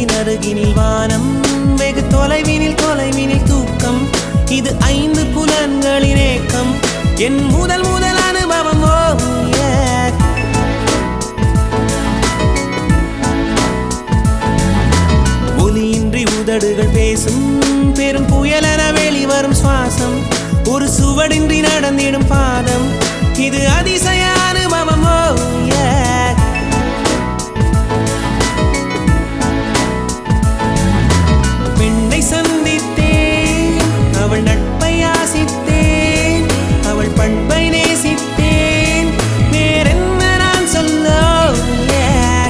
விழிகளின் அருகினில் வானம் வெகு தொலைவினில் தொலைவினில் தூக்கம் இது ஐந்து புலன்களின் ஏக்கம் என் முதல் முதல் அனுபவம் ஓ yeah. ஒலியின்றி உதடுகள் பேசும் பெரும் புயலென வெளிவரும் சுவாசம் ஒரு சுவடின்றி நடந்திடும் பாதம் இது அதிசய அனுபவம் ஓ yeah. பெண்ணை சந்தித்தேன் அவள் நட்பை ஆசித்தேன் அவள் பண்பை நேசித்தேன் வேறென்ன நான் சொல்ல yeah.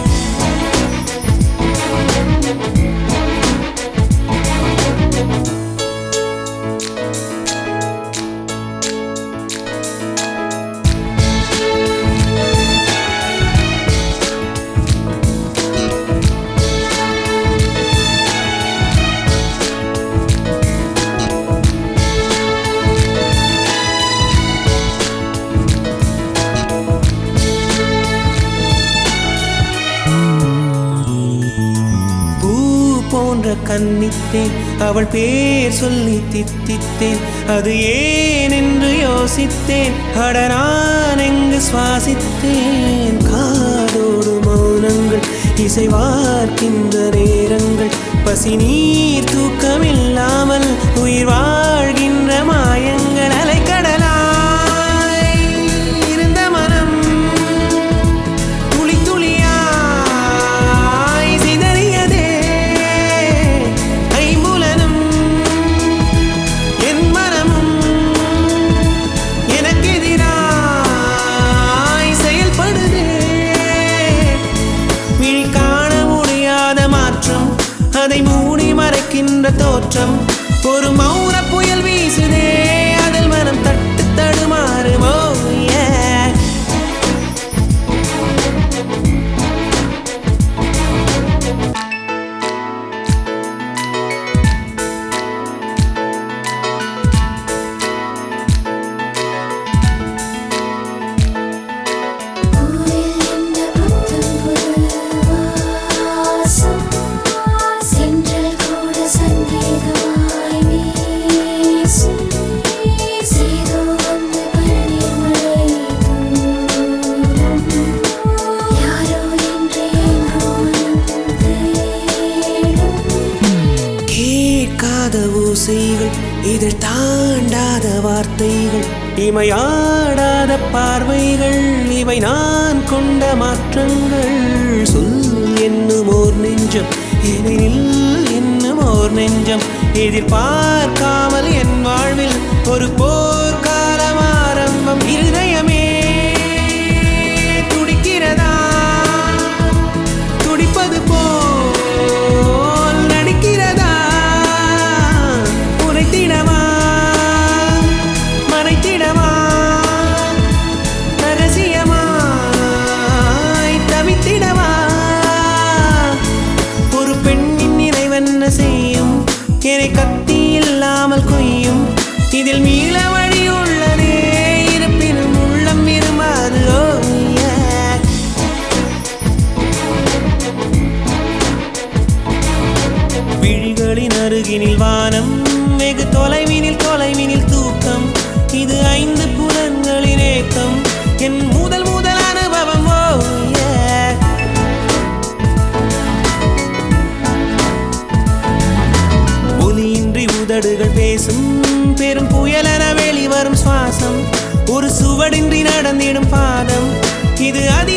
பூ போன்ற கன்னித்தேன் அவள் பேர் சொல்லி தித்தித்தேன் அது ஏன் என்று யோசித்தேன் அட நான் எங்கு சுவாசித்தேன் காதோடு மௌனங்கள் இசைவார்க்கின்ற நேரங்கள் பசி நீர் தூக்கமில்லாமல் உயிர் வாழ்கின்ற மாயங்கள் அலைக்கடலாய் இருந்த மனம் துளி துளியாய் சிதறியதே ஐம்புலனும் என் மனமும் எனக்கெதிராய் செயல்படுதே விழி காண முடியாத மாற்றம் அதை மூடி மறைக்கின்ற தோற்றம் ஒரு மௌன புயல் வீசுதே அதில் மனம் தட்டு தடுமாறுமோ yeah. பூவில் இந்த புத்தம் புது வாசம் சென்றல் கூட சங்கீதமாய் வீசும் சீதோ வந்து பன்னீர் மழை தூவும் யாரோ என்று எங்கும் மனம் தேடும் கேட்காத ஓசைகள் இதில் தாண்டாத வார்த்தைகள் இமையாடாத பார்வைகள் இவை நான் கொண்ட மாற்றங்கள் சொல் என்னும் ஓர் நெஞ்சம் எனில் என்னும் ஓர் நெஞ்சம் எதிர்பார்க்காமல் என் வாழ்வில் ஒரு போர்க்காலம் ஆரம்பம் இருதயமே துடிக்கிறதா துடிப்பது போல் நடிக்கிறதா உரைத்திடவா மறைத்திடவா ரகசியமாய் தவித்திடவா ஒரு பெண்ணின் நிறைவென்ன செய்யும் என்னை கத்தி இல்லாமல் கொய்யும் இதில் மீள வழி உள்ளதே இருப்பினும் உள்ளம் விரும்பாது ஓ yeah. விழிகளின் அருகினில் வானம் வெகு தொலைவினில் தொலைவினில் தூக்கம் இது ஐந்து புலன்களின் ஏக்கம் என் முதல் முதல் அனுபவம் ஓ yeah. ஒலியின்றி உதடுகள் பேசும் பெரும் புயலென வெளிவரும் சுவாசம் ஒரு சுவடின்றி நடந்திடும் பாதம் இது அதி